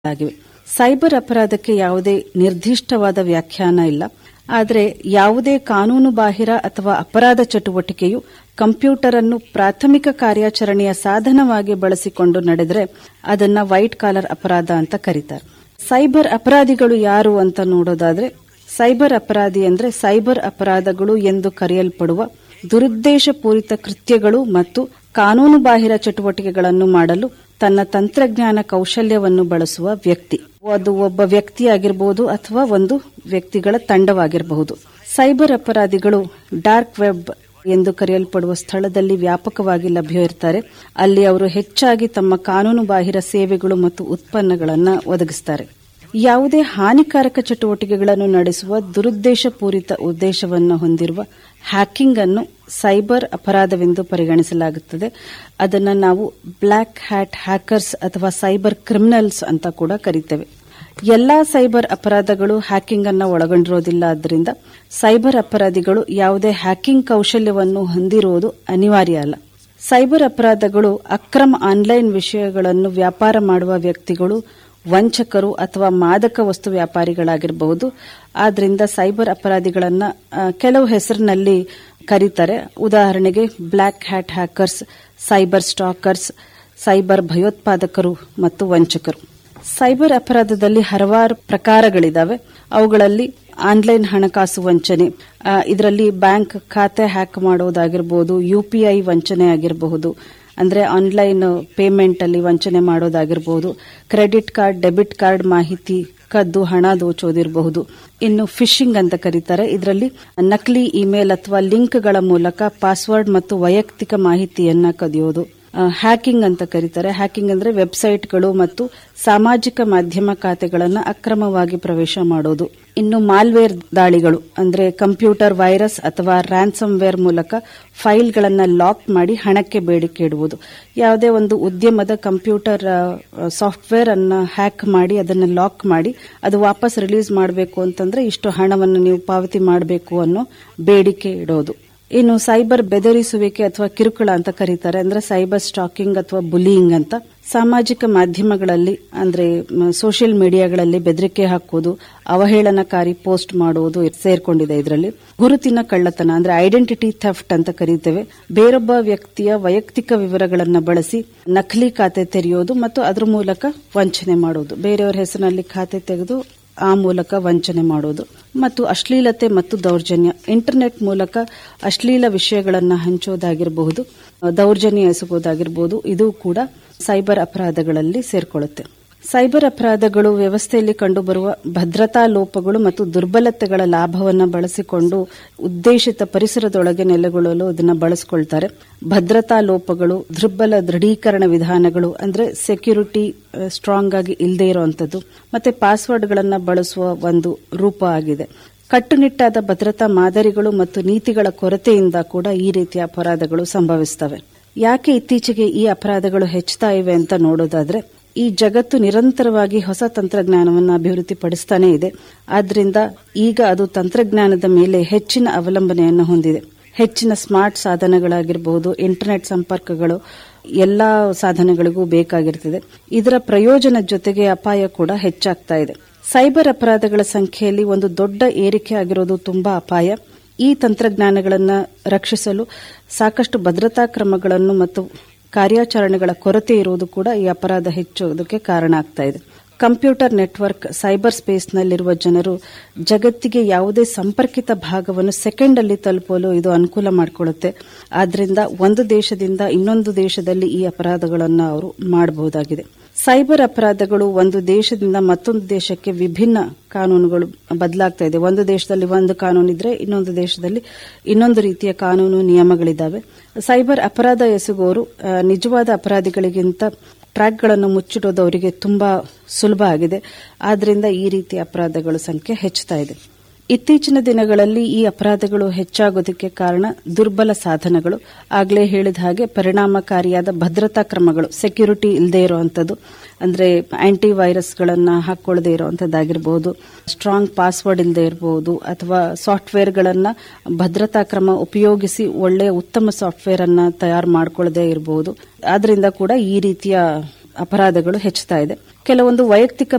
ಆಗಿವೆ ಸೈಬರ್ ಅಪರಾಧಕ್ಕೆ ಯಾವುದೇ ನಿರ್ದಿಷ್ಟವಾದ ವ್ಯಾಖ್ಯಾನ ಇಲ್ಲ ಆದರೆ ಯಾವುದೇ ಕಾನೂನು ಬಾಹಿರ ಅಥವಾ ಅಪರಾಧ ಚಟುವಟಿಕೆಯು ಕಂಪ್ಯೂಟರ್ ಅನ್ನು ಪ್ರಾಥಮಿಕ ಕಾರ್ಯಾಚರಣೆಯ ಸಾಧನವಾಗಿ ಬಳಸಿಕೊಂಡು ನಡೆದರೆ ಅದನ್ನ ವೈಟ್ ಕಾಲರ್ ಅಪರಾಧ ಅಂತ ಕರೀತಾರೆ ಸೈಬರ್ ಅಪರಾಧಿಗಳು ಯಾರು ಅಂತ ನೋಡೋದಾದ್ರೆ ಸೈಬರ್ ಅಪರಾಧಿ ಅಂದ್ರೆ ಸೈಬರ್ ಅಪರಾಧಗಳು ಎಂದು ಕರೆಯಲ್ಪಡುವ ದುರುದ್ದೇಶಪೂರಿತ ಕೃತ್ಯಗಳು ಮತ್ತು ಕಾನೂನು ಬಾಹಿರ ಚಟುವಟಿಕೆಗಳನ್ನು ಮಾಡಲು ತನ್ನ ತಂತ್ರಜ್ಞಾನ ಕೌಶಲ್ಯವನ್ನು ಬಳಸುವ ವ್ಯಕ್ತಿ ಅದು ಒಬ್ಬ ವ್ಯಕ್ತಿಯಾಗಿರಬಹುದು ಅಥವಾ ಒಂದು ವ್ಯಕ್ತಿಗಳ ತಂಡವಾಗಿರಬಹುದು ಸೈಬರ್ ಅಪರಾಧಿಗಳು ಡಾರ್ಕ್ ವೆಬ್ ಎಂದು ಕರೆಯಲ್ಪಡುವ ಸ್ಥಳದಲ್ಲಿ ವ್ಯಾಪಕವಾಗಿ ಲಭ್ಯವಿರುತ್ತಾರೆ ಅಲ್ಲಿ ಅವರು ಹೆಚ್ಚಾಗಿ ತಮ್ಮ ಕಾನೂನು ಬಾಹಿರ ಸೇವೆಗಳು ಮತ್ತು ಉತ್ಪನ್ನಗಳನ್ನು ಒದಗಿಸುತ್ತಾರೆ ಯಾವುದೇ ಹಾನಿಕಾರಕ ಚಟುವಟಿಕೆಗಳನ್ನು ನಡೆಸುವ ದುರುದ್ದೇಶಪೂರಿತ ಉದ್ದೇಶವನ್ನು ಹೊಂದಿರುವ ಹ್ಯಾಕಿಂಗ್ ಅನ್ನು ಸೈಬರ್ ಅಪರಾಧವೆಂದು ಪರಿಗಣಿಸಲಾಗುತ್ತದೆ ಅದನ್ನು ನಾವು ಬ್ಲ್ಯಾಕ್ ಹ್ಯಾಟ್ ಹ್ಯಾಕರ್ಸ್ ಅಥವಾ ಸೈಬರ್ ಕ್ರಿಮಿನಲ್ಸ್ ಅಂತ ಕೂಡ ಕರಿತೇವೆ ಎಲ್ಲಾ ಸೈಬರ್ ಅಪರಾಧಗಳು ಹ್ಯಾಕಿಂಗ್ ಅನ್ನು ಒಳಗೊಂಡಿರೋದಿಲ್ಲ ಆದ್ದರಿಂದ ಸೈಬರ್ ಅಪರಾಧಿಗಳು ಯಾವುದೇ ಹ್ಯಾಕಿಂಗ್ ಕೌಶಲ್ಯವನ್ನು ಹೊಂದಿರುವುದು ಅನಿವಾರ್ಯ ಅಲ್ಲ ಸೈಬರ್ ಅಪರಾಧಗಳು ಅಕ್ರಮ ಆನ್ಲೈನ್ ವಿಷಯಗಳನ್ನು ವ್ಯಾಪಾರ ಮಾಡುವ ವ್ಯಕ್ತಿಗಳು ವಂಚಕರು ಅಥವಾ ಮಾದಕ ವಸ್ತು ವ್ಯಾಪಾರಿಗಳಾಗಿರಬಹುದು ಆದ್ರಿಂದ ಸೈಬರ್ ಅಪರಾಧಿಗಳನ್ನ ಕೆಲವು ಹೆಸರಿನಲ್ಲಿ ಕರೀತಾರೆ ಉದಾಹರಣೆಗೆ black hat hackers cyber stalkers cyber ಭಯೋತ್ಪಾದಕರು ಮತ್ತು ವಂಚಕರು ಸೈಬರ್ ಅಪರಾಧದಲ್ಲಿ ಹಲವಾರು ಪ್ರಕಾರಗಳಿದಾವೆ ಅವುಗಳಲ್ಲಿ ಆನ್ಲೈನ್ ಹಣಕಾಸು ವಂಚನೆ ಇದರಲ್ಲಿ ಬ್ಯಾಂಕ್ ಖಾತೆ ಹ್ಯಾಕ್ ಮಾಡೋದಾಗಿರಬಹುದು ಯುಪಿಐ ವಂಚನೆ ಆಗಿರಬಹುದು ಅಂದ್ರೆ ಆನ್ಲೈನ್ ಪೇಮೆಂಟ್ ಅಲ್ಲಿ ವಂಚನೆ ಮಾಡೋದಾಗಿರಬಹುದು ಕ್ರೆಡಿಟ್ ಕಾರ್ಡ್ ಡೆಬಿಟ್ ಕಾರ್ಡ್ ಮಾಹಿತಿ ಕದ್ದು ಹಣ ದೋಚೋದಿರಬಹುದು ಇನ್ನು ಫಿಶಿಂಗ್ ಅಂತ ಕರೀತಾರೆ ಇದರಲ್ಲಿ ನಕಲಿ ಇಮೇಲ್ ಅಥವಾ ಲಿಂಕ್ಗಳ ಮೂಲಕ ಪಾಸ್ವರ್ಡ್ ಮತ್ತು ವೈಯಕ್ತಿಕ ಮಾಹಿತಿಯನ್ನ ಕದಿಯೋದು ಹ್ಯಾಕಿಂಗ್ ಅಂತ ಕರೀತಾರೆ ಹ್ಯಾಕಿಂಗ್ ಅಂದ್ರೆ ವೆಬ್ಸೈಟ್ಗಳು ಮತ್ತು ಸಾಮಾಜಿಕ ಮಾಧ್ಯಮ ಖಾತೆಗಳನ್ನು ಅಕ್ರಮವಾಗಿ ಪ್ರವೇಶ ಮಾಡೋದು ಇನ್ನು ಮಾಲ್ವೇರ್ ದಾಳಿಗಳು ಅಂದ್ರೆ ಕಂಪ್ಯೂಟರ್ ವೈರಸ್ ಅಥವಾ ರ್ಯಾನ್ಸಮ್ ವೇರ್ ಮೂಲಕ ಫೈಲ್ಗಳನ್ನು ಲಾಕ್ ಮಾಡಿ ಹಣಕ್ಕೆ ಬೇಡಿಕೆ ಇಡುವುದು ಯಾವುದೇ ಒಂದು ಉದ್ಯಮದ ಕಂಪ್ಯೂಟರ್ ಸಾಫ್ಟ್ವೇರ್ ಅನ್ನ ಹ್ಯಾಕ್ ಮಾಡಿ ಅದನ್ನು ಲಾಕ್ ಮಾಡಿ ಅದು ವಾಪಸ್ ರಿಲೀಸ್ ಮಾಡಬೇಕು ಅಂತಂದ್ರೆ ಇಷ್ಟು ಹಣವನ್ನು ನೀವು ಪಾವತಿ ಮಾಡಬೇಕು ಅನ್ನೋ ಬೇಡಿಕೆ ಇಡೋದು ಇನ್ನು ಸೈಬರ್ ಬೆದರಿಸುವಿಕೆ ಅಥವಾ ಕಿರುಕುಳ ಅಂತ ಕರೀತಾರೆ ಅಂದ್ರೆ ಸೈಬರ್ ಸ್ಟಾಕಿಂಗ್ ಅಥವಾ ಬುಲಿಯಿಂಗ್ ಅಂತ ಸಾಮಾಜಿಕ ಮಾಧ್ಯಮಗಳಲ್ಲಿ ಅಂದ್ರೆ ಸೋಷಿಯಲ್ ಮೀಡಿಯಾಗಳಲ್ಲಿ ಬೆದರಿಕೆ ಹಾಕುವುದು ಅವಹೇಳನಕಾರಿ ಪೋಸ್ಟ್ ಮಾಡುವುದು ಸೇರ್ಕೊಂಡಿದೆ ಇದರಲ್ಲಿ ಗುರುತಿನ ಕಳ್ಳತನ ಅಂದ್ರೆ ಐಡೆಂಟಿಟಿ ಥೆಫ್ಟ್ ಅಂತ ಕರೀತೇವೆ ಬೇರೊಬ್ಬ ವ್ಯಕ್ತಿಯ ವೈಯಕ್ತಿಕ ವಿವರಗಳನ್ನು ಬಳಸಿ ನಕಲಿ ಖಾತೆ ತೆರೆಯೋದು ಮತ್ತು ಅದರ ಮೂಲಕ ವಂಚನೆ ಮಾಡೋದು ಬೇರೆಯವರ ಹೆಸರಿನಲ್ಲಿ ಖಾತೆ ತೆಗೆದು ಆ ಮೂಲಕ ವಂಚನೆ ಮಾಡೋದು ಮತ್ತು ಅಶ್ಲೀಲತೆ ಮತ್ತು ದೌರ್ಜನ್ಯ ಇಂಟರ್ನೆಟ್ ಮೂಲಕ ಅಶ್ಲೀಲ ವಿಷಯಗಳನ್ನು ಹಂಚೋದಾಗಿರಬಹುದು ದೌರ್ಜನ್ಯ ಎಸಗೋದಾಗಿರಬಹುದು ಇದು ಕೂಡ ಸೈಬರ್ ಅಪರಾಧಗಳಲ್ಲಿ ಸೇರ್ಕೊಳ್ಳುತ್ತೆ ಸೈಬರ್ ಅಪರಾಧಗಳು ವ್ಯವಸ್ಥೆಯಲ್ಲಿ ಕಂಡುಬರುವ ಭದ್ರತಾ ಲೋಪಗಳು ಮತ್ತು ದುರ್ಬಲತೆಗಳ ಲಾಭವನ್ನು ಬಳಸಿಕೊಂಡು ಉದ್ದೇಶಿತ ಪರಿಸರದೊಳಗೆ ನೆಲೆಗೊಳ್ಳಲು ಅದನ್ನು ಬಳಸಿಕೊಳ್ತಾರೆ ಭದ್ರತಾ ಲೋಪಗಳು ದುರ್ಬಲ ದೃಢೀಕರಣ ವಿಧಾನಗಳು ಅಂದ್ರೆ ಸೆಕ್ಯೂರಿಟಿ ಸ್ಟ್ರಾಂಗ್ ಆಗಿ ಇಲ್ಲದೆ ಇರುವಂತದ್ದು ಮತ್ತೆ ಪಾಸ್ವರ್ಡ್ಗಳನ್ನು ಬಳಸುವ ಒಂದು ರೂಪ ಆಗಿದೆ ಕಟ್ಟುನಿಟ್ಟಾದ ಭದ್ರತಾ ಮಾದರಿಗಳು ಮತ್ತು ನೀತಿಗಳ ಕೊರತೆಯಿಂದ ಕೂಡ ಈ ರೀತಿಯ ಅಪರಾಧಗಳು ಸಂಭವಿಸುತ್ತವೆ ಯಾಕೆ ಇತ್ತೀಚೆಗೆ ಈ ಅಪರಾಧಗಳು ಹೆಚ್ಚುತ್ತಾ ಇವೆ ಅಂತ ನೋಡೋದಾದ್ರೆ ಈ ಜಗತ್ತು ನಿರಂತರವಾಗಿ ಹೊಸ ತಂತ್ರಜ್ಞಾನವನ್ನು ಅಭಿವೃದ್ಧಿಪಡಿಸ್ತಾನೆ ಇದೆ ಆದ್ರಿಂದ ಈಗ ಅದು ತಂತ್ರಜ್ಞಾನದ ಮೇಲೆ ಹೆಚ್ಚಿನ ಅವಲಂಬನೆಯನ್ನು ಹೊಂದಿದೆ ಹೆಚ್ಚಿನ ಸ್ಮಾರ್ಟ್ ಸಾಧನಗಳಾಗಿರಬಹುದು ಇಂಟರ್ನೆಟ್ ಸಂಪರ್ಕಗಳು ಎಲ್ಲಾ ಸಾಧನಗಳಿಗೂ ಬೇಕಾಗಿರ್ತದೆ ಇದರ ಪ್ರಯೋಜನ ಜೊತೆಗೆ ಅಪಾಯ ಕೂಡ ಹೆಚ್ಚಾಗ್ತಾ ಇದೆ ಸೈಬರ್ ಅಪರಾಧಗಳ ಸಂಖ್ಯೆಯಲ್ಲಿ ಒಂದು ದೊಡ್ಡ ಏರಿಕೆ ಆಗಿರೋದು ತುಂಬಾ ಅಪಾಯ ಈ ತಂತ್ರಜ್ಞಾನಗಳನ್ನು ರಕ್ಷಿಸಲು ಸಾಕಷ್ಟು ಭದ್ರತಾ ಕ್ರಮಗಳನ್ನು ಮತ್ತು ಕಾರ್ಯಾಚರಣೆಗಳ ಕೊರತೆ ಇರುವುದು ಕೂಡ ಈ ಅಪರಾಧ ಹೆಚ್ಚೋದಕ್ಕೆ ಕಾರಣ ಆಗ್ತಾ ಇದೆ ಕಂಪ್ಯೂಟರ್ ನೆಟ್ವರ್ಕ್ ಸೈಬರ್ ಸ್ಪೇಸ್ನಲ್ಲಿರುವ ಜನರು ಜಗತ್ತಿಗೆ ಯಾವುದೇ ಸಂಪರ್ಕಿತ ಭಾಗವನ್ನು ಸೆಕೆಂಡ್ ಅಲ್ಲಿ ತಲುಪಲು ಇದು ಅನುಕೂಲ ಮಾಡಿಕೊಳ್ಳುತ್ತೆ ಆದ್ರಿಂದ ಒಂದು ದೇಶದಿಂದ ಇನ್ನೊಂದು ದೇಶದಲ್ಲಿ ಈ ಅಪರಾಧಗಳನ್ನು ಅವರು ಮಾಡಬಹುದಾಗಿದೆ ಸೈಬರ್ ಅಪರಾಧಗಳು ಒಂದು ದೇಶದಿಂದ ಮತ್ತೊಂದು ದೇಶಕ್ಕೆ ವಿಭಿನ್ನ ಕಾನೂನುಗಳು ಬದಲಾಗ್ತಾ ಇದೆ ಒಂದು ದೇಶದಲ್ಲಿ ಒಂದು ಕಾನೂನು ಇದ್ರೆ ಇನ್ನೊಂದು ದೇಶದಲ್ಲಿ ಇನ್ನೊಂದು ರೀತಿಯ ಕಾನೂನು ನಿಯಮಗಳಿದ್ದಾವೆ ಸೈಬರ್ ಅಪರಾಧ ಎಸಗುವವರು ನಿಜವಾದ ಅಪರಾಧಿಗಳಿಗಿಂತ ಟ್ರ್ಯಾಕ್ಗಳನ್ನು ಮುಚ್ಚಿಡೋದು ಅವರಿಗೆ ತುಂಬಾ ಸುಲಭ ಆಗಿದೆ ಆದ್ರಿಂದ ಈ ರೀತಿಯ ಅಪರಾಧಗಳ ಸಂಖ್ಯೆ ಹೆಚ್ಚುತ್ತಾ ಇದೆ ಇತ್ತೀಚಿನ ದಿನಗಳಲ್ಲಿ ಈ ಅಪರಾಧಗಳು ಹೆಚ್ಚಾಗೋದಕ್ಕೆ ಕಾರಣ ದುರ್ಬಲ ಸಾಧನಗಳು ಆಗ್ಲೇ ಹೇಳಿದ ಹಾಗೆ ಪರಿಣಾಮಕಾರಿಯಾದ ಭದ್ರತಾ ಕ್ರಮಗಳು ಸೆಕ್ಯೂರಿಟಿ ಇಲ್ಲದೆ ಇರುವಂತದ್ದು ಅಂದ್ರೆ ಆಂಟಿ ವೈರಸ್ಗಳನ್ನ ಹಾಕೊಳ್ಳದೆ ಇರುವಂತದ್ದಾಗಿರಬಹುದು ಸ್ಟ್ರಾಂಗ್ ಪಾಸ್ವರ್ಡ್ ಇಲ್ಲದೆ ಇರಬಹುದು ಅಥವಾ ಸಾಫ್ಟ್ವೇರ್ಗಳನ್ನ ಭದ್ರತಾ ಕ್ರಮ ಉಪಯೋಗಿಸಿ ಒಳ್ಳೆಯ ಉತ್ತಮ ಸಾಫ್ಟ್ವೇರ್ ಅನ್ನ ತಯಾರು ಮಾಡ್ಕೊಳ್ಳದೆ ಇರಬಹುದು ಆದ್ರಿಂದ ಕೂಡ ಈ ರೀತಿಯ ಅಪರಾಧಗಳು ಹೆಚ್ಚುತ್ತಾ ಇದೆ ಕೆಲವೊಂದು ವೈಯಕ್ತಿಕ